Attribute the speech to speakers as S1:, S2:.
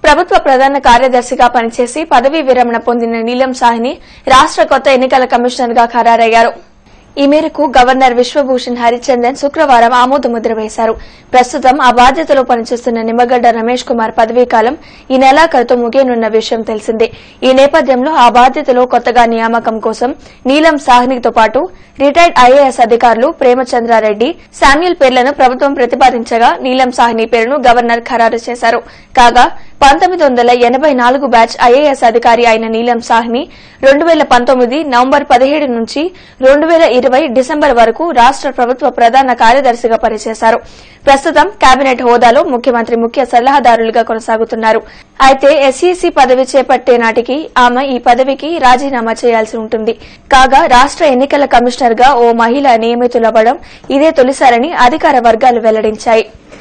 S1: ప్రభుత్వ ప్రధాన కార్యదర్శిగా పనిచేసి పదవీ విరమణ పొందిన నీలం సాహ్ని రాష్ట కొత్త ఎన్నికల కమిషనర్ గా ఖరారయ్యారు ఈ మేరకు గవర్నర్ విశ్వభూషణ్ హరిచందన్ శుక్రవారం ఆమోదముద్ర వేశారు ప్రస్తుతం ఆ బాధ్యతలో పనిచేస్తున్న నిమ్మగడ్డ రమేష్ కుమార్ పదవీకాలం ఈ నెలాఖరుతో ముగియనున్న విషయం తెలిసిందే ఈ నేపథ్యంలో ఆ బాధ్యతలో కొత్తగా నియామకం కోసం నీలం సాహ్నితో పాటు రిటైర్డ్ ఐఏఎస్ అధికారులు ప్రేమచంద్రారెడ్డి శామ్యుల్ పేర్లను ప్రభుత్వం ప్రతిపాదించగా నీలం సాహ్ని పేరును గవర్నర్ ఖరారు చేశారు కాగా పంతొమ్మిది వందల ఎనబై నాలుగు బ్యాచ్ ఐఏఎస్ అధికారి అయిన నీలం సాహ్ని రెండు వేల పంతొమ్మిది నవంబర్ పదిహేడు నుంచి రెండు వేల ఇరవై డిసెంబర్ వరకు రాష్ట ప్రభుత్వ ప్రధాన కార్యదర్శిగా పనిచేశారు ప్రస్తుతం కేబినెట్ హోదాలో ముఖ్యమంత్రి ముఖ్య సలహాదారులుగా కొనసాగుతున్నారు అయితే ఎస్ఈసీ పదవి చేపట్టే నాటికి ఆమె ఈ పదవికి రాజీనామా చేయాల్సి ఉంటుంది కాగా రాష్ట ఎన్నికల కమిషనర్ గా ఓ మహిళ నియమితులవ్వడం ఇదే తొలిసారని అధికార వర్గాలు వెల్లడించాయి